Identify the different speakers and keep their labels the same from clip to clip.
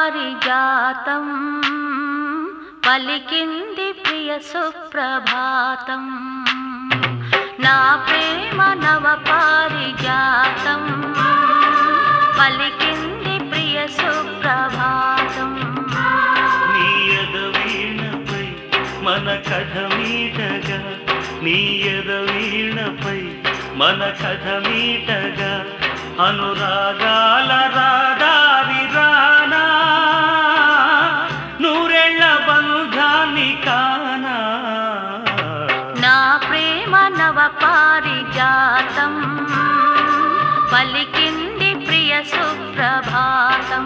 Speaker 1: పారిజాతం పలికింది ప్రియ సుప్రభాతం నా ప్రేమ నవ పారిజాతం పలికింది ప్రియ సుప్రభాతం
Speaker 2: నీయద వీణపై మన కథ మీటగా నీయద వీణపై మన కథ మీటగా అనురాగాల రాదారి రానా నూరెళ్ళ బంధాన్ని కానా
Speaker 1: నా ప్రేమ నవ పారిజాతం పలికింది ప్రియ సుప్రభాతం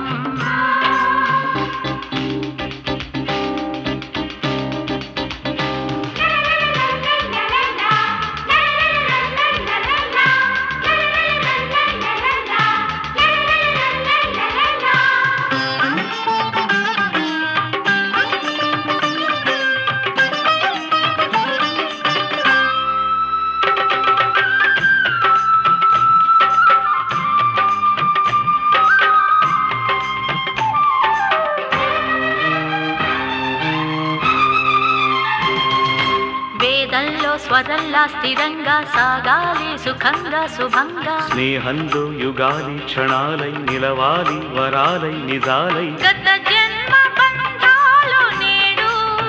Speaker 1: వేదంలో స్వరంలా స్థిరంగా సాగాలి సుఖంగా శుభంగా
Speaker 2: స్నేహంలో యుగాలి క్షణాలై నిలవాలి వరాలై నిజాలై
Speaker 1: గత జన్మ బంధాలు నేడు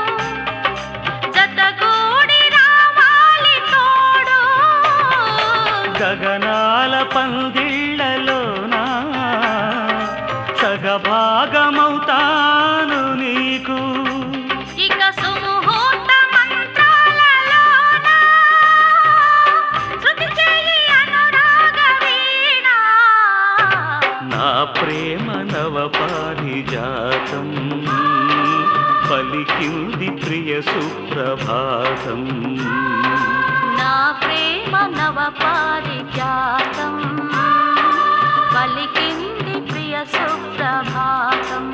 Speaker 1: జతగూడి రావాలి తోడు
Speaker 2: గగనాల పందిళ్ళలోనా సగభాగమవుతాను నీకు
Speaker 1: ఇక సుముహూర్త మంత్రాలలోన శృతి చేయి అనురాగ వీణ
Speaker 2: నా ప్రేమ నవ పారిజాతం పలికింది ప్రియ సుప్రభాతం
Speaker 1: నా ప్రేమ నవ పారిజాతం పలికింది ప్రియ సుప్రభాతం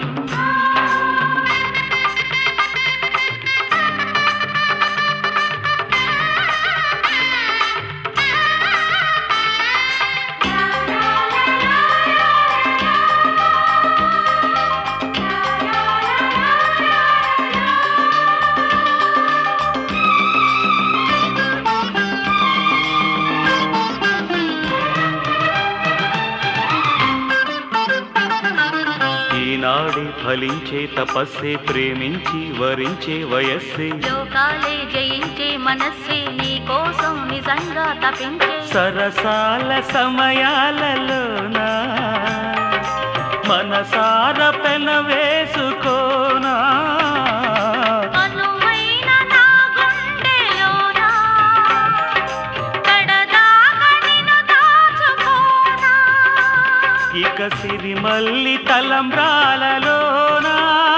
Speaker 2: ఈనాడే ఫలించే తపస్సే ప్రేమించి వరించే వయస్సే
Speaker 1: లోకాలే జయించే మనస్సే నీ కోసం నిజంగా తపించే
Speaker 2: సరసాల సమయాలలోనా మనసార పెన వేసుకోనా
Speaker 1: అనువైన నా గుండెలోన కడదాకా నిన్ను దాచుకోనా
Speaker 2: ఇక సిరిమల్లి తలంబ్రాలలోనా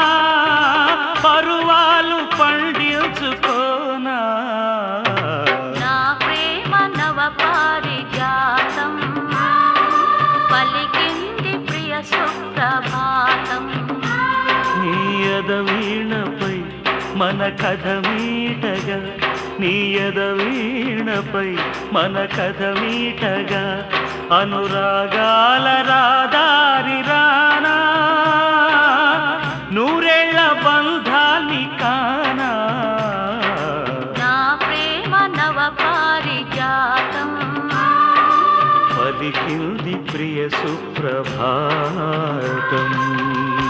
Speaker 2: పరువాలు పండించుకోనా
Speaker 1: నా ప్రేమ నవ పారిజాతం పలికింది ప్రియ సుప్రభాతం
Speaker 2: నీయద వీణపై మన కథ మీటగా నీయద వీణపై మన కథ మీటగా అనురాగాల రాదారి రానా నూరేళ్ల బంధాన్ని కానా
Speaker 1: నా ప్రేమ నవ పారిజాతం
Speaker 2: పలికింది ప్రియ సుప్రభాతం